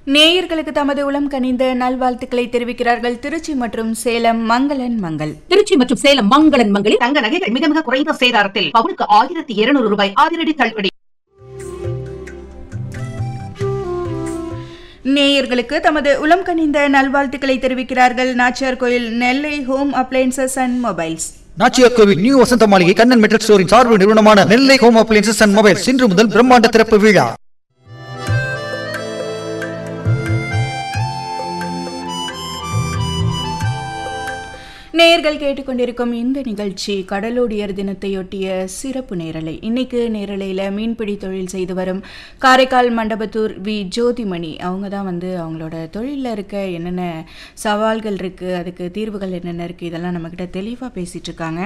நேயர்களுக்கு தமது உளம் கனிந்த நல்வாழ்த்துக்களை தெரிவிக்கிறார்கள் திருச்சி மற்றும் சேலம் மங்களன் மங்கள் திருச்சி மற்றும் சேலம் மங்களன் மங்களில் தங்க நகைகள் மிக மிக குறைந்த சேதாரத்தில் பவுனுக்கு ஆயிரத்தி இருநூறு ரூபாய் அதிரடி தள்ளுபடி நேயர்களுக்கு தமது உளம் கனிந்த நல்வாழ்த்துக்களை தெரிவிக்கிறார்கள் Nachiyar Koil Nellai home appliances and mobiles Nachiyar Kovil new Vasantha Maaligai Kannan metal ஸ்டோரின் சார்பு நிறுவனமான Nellai home appliances and mobiles இன்று முதல் பிரம்மாண்ட திறப்பு விழா நேயர்கள் கேட்டுக்கொண்டிருக்கும் இந்த நிகழ்ச்சி கடலோடியர் தினத்தையொட்டிய சிறப்பு நேரலை இன்னைக்கு நேரலையில் மீன்பிடி தொழில் செய்து வரும் காரைக்கால் மண்டபத்தூர் வி ஜோதிமணி அவங்க தான் வந்து அவங்களோட தொழிலில் இருக்க என்னென்ன சவால்கள் இருக்குது அதுக்கு தீர்வுகள் என்னென்ன இருக்குது இதெல்லாம் நம்மக்கிட்ட தெளிவாக பேசிகிட்டு இருக்காங்க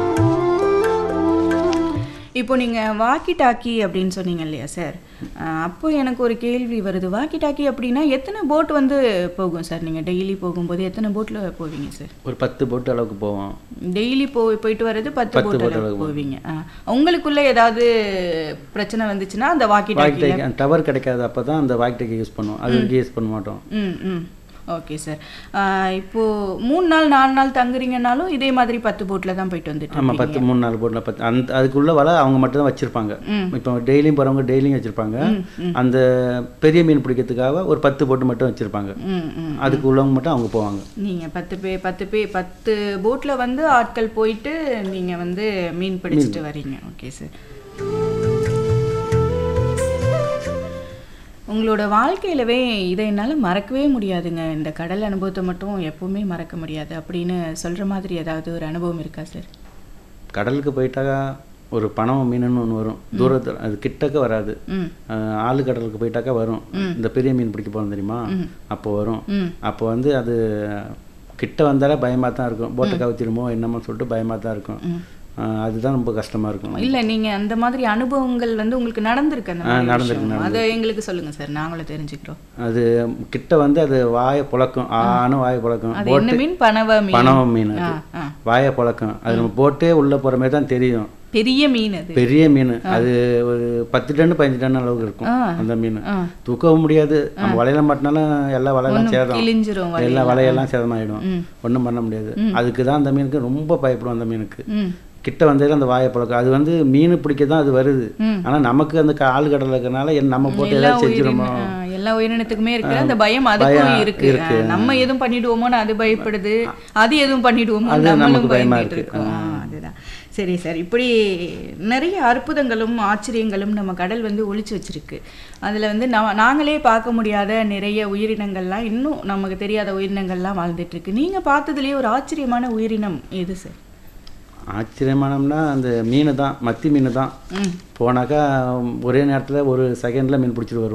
இப்போ நீங்கள் வாக்கி டாக்கி அப்படின்னு சொன்னீங்க இல்லையா சார் அஹ் அப்போ எனக்கு ஒரு கேள்வி வருது வாக்கி டாக்கி அப்படின்னா எத்தனை போட் வந்து போகும் சார் நீங்கள் டெய்லி போகும்போது எத்தனை போட்டில் போவீங்க சார் ஒரு பத்து போட்டு அளவுக்கு போவோம் டெய்லி போ போயிட்டு வர்றது பத்து பத்து போட் boat அளவுக்கு அளவுக்கு போவீங்க ஆ. உங்களுக்குள்ள ஏதாவது பிரச்சனை வந்துச்சுன்னா அந்த வாக்கி டாக்கில வாக்கிட்டேக் டவர் கிடைக்காது அப்போ தான் அந்த வாக்கிட்டேக் யூஸ் பண்ணுவோம் அது வரைக்கும் யூஸ் பண்ண மாட்டோம் ம் ம் ஓகே சார் இப்போ மூணு நாள் நாலு நாள் தங்குறீங்கனாலும் இதே மாதிரி பத்து போட்டில் தான் போயிட்டு வந்துட்டு ஆமாம் இருப்பீங்க. பத்து மூணு நாலு போட்டில் பத்து அந்த அதுக்குள்ள வலை அவங்க மட்டும் தான் வச்சுருப்பாங்க ம். இப்போ டெய்லியும் போகிறவங்க டெய்லியும் வச்சுருப்பாங்க அந்த பெரிய மீன் பிடிக்கிறதுக்காக ஒரு பத்து போட்டு மட்டும் வச்சுருப்பாங்க ம் ம் அதுக்கு உள்ளவங்க மட்டும் அவங்க போவாங்க நீங்கள் பத்து பே பத்து பே பத்து போட்டில் வந்து ஆட்கள் போயிட்டு நீங்கள் வந்து மீன் பிடிச்சிட்டு வரீங்க ஓகே சார் உங்களோட வாழ்க்கையிலவே இதை என்னால் மறக்கவே முடியாதுங்க இந்த கடல் அனுபவத்தை மட்டும் எப்பவுமே மறக்க முடியாது அப்படின்னு சொல்கிற மாதிரி ஏதாவது ஒரு அனுபவம் இருக்கா சார் கடலுக்கு போயிட்டாக்கா ஒரு பணம் மீனுன்னு ஒன்று வரும் தூரத்தில் அது கிட்டக்க வராது ம் அஹ், ஆழ் கடலுக்கு போயிட்டாக்கா வரும் இந்த பெரிய மீன் பிடிக்க போகிறோம் தெரியுமா அப்போ வரும் ம் அப்போ வந்து அது கிட்ட வந்தாலே பயமாக தான் இருக்கும் போட்டை கவுத்திருமோ என்னமோ சொல்லிட்டு பயமாக தான் இருக்கும் அஹ், அதுதான் ரொம்ப கஷ்டமாக இருக்கும் இல்லை நீங்கள் அந்த மாதிரி அனுபவங்கள் வந்து உங்களுக்கு நடந்திருக்கு அந்த ஆ, மாதிரி நடந்திருக்கு, விஷயம். அதை எங்களுக்கு சொல்லுங்கள் சார் நாங்களும் தெரிஞ்சுக்கிறோம் அது கிட்ட வந்து அது வாயை புழக்கும் ஆன வாயை புழக்கும் அது என்ன மீன் பனவ மீன் பனவ மீன் ஆ அது ஆ வாயை புழக்கும் அது நம்ம போட்டே உள்ள போகிற மாதிரி தான் தெரியும் பெரிய மீன் அது பெரிய மீன் அது ஒரு பத்து டன் பதினஞ்சு டன் அளவுக்கு இருக்கும் ஆ. அந்த மீன் ஆ. தூக்கவும் முடியாது நம்ம வலையில மாட்டினாலும் எல்லா வலையெல்லாம் சேதம் கிழிஞ்சிரும் வலையில. எல்லா வலையெல்லாம் சேதமாயிடும் ஒன்றும் பண்ண முடியாது அதுக்கு தான் அந்த மீனுக்கு ரொம்ப பயப்படும் அந்த மீனுக்கு ம் கிட்ட வந்ததுல அந்த வாயை பழக்கம் அது வந்து மீன் பிடிக்க தான் அது வருது ஆனா நமக்கு அந்த ஆள் கடல் இருக்கிறனால என் நம்ம போட்டு எல்லா ஏதாவது உயிரின செஞ்சிருமோ ஆ, எல்லா உயிரினத்துக்குமே இருக்கு அந்த பயம் அதுக்கும் பயம் இருக்கு இருக்கு. ஆ, நம்ம எதுவும் பண்ணிடுவோமோன்னு அது பயப்படுது அது எதுவும் பண்ணிடுவோமோ அது நம்மளும் நமக்கு பயமா பயந்துட்டு இருக்கு. இருக்கோம் ஆ, அதுதான் சரி சார் இப்படி நிறைய அற்புதங்களும் ஆச்சரியங்களும் நம்ம கடல் வந்து ஒளிச்சு வச்சிருக்கு அதில் வந்து நா நாங்களே பார்க்க முடியாத நிறைய உயிரினங்கள்லாம் இன்னும் நமக்கு தெரியாத உயிரினங்கள்லாம் வாழ்ந்துட்டு இருக்கு நீங்கள் பார்த்ததுலேயே ஒரு ஆச்சரியமான உயிரினம் எது சார் ஆச்சரியமானம்னா அந்த மீன் தான் மத்தி மீன் தான் ம் போனாக்கா ஒரே நேரத்தில் ஒரு செகண்டில் மீன் பிடிச்சிட்டு வரும்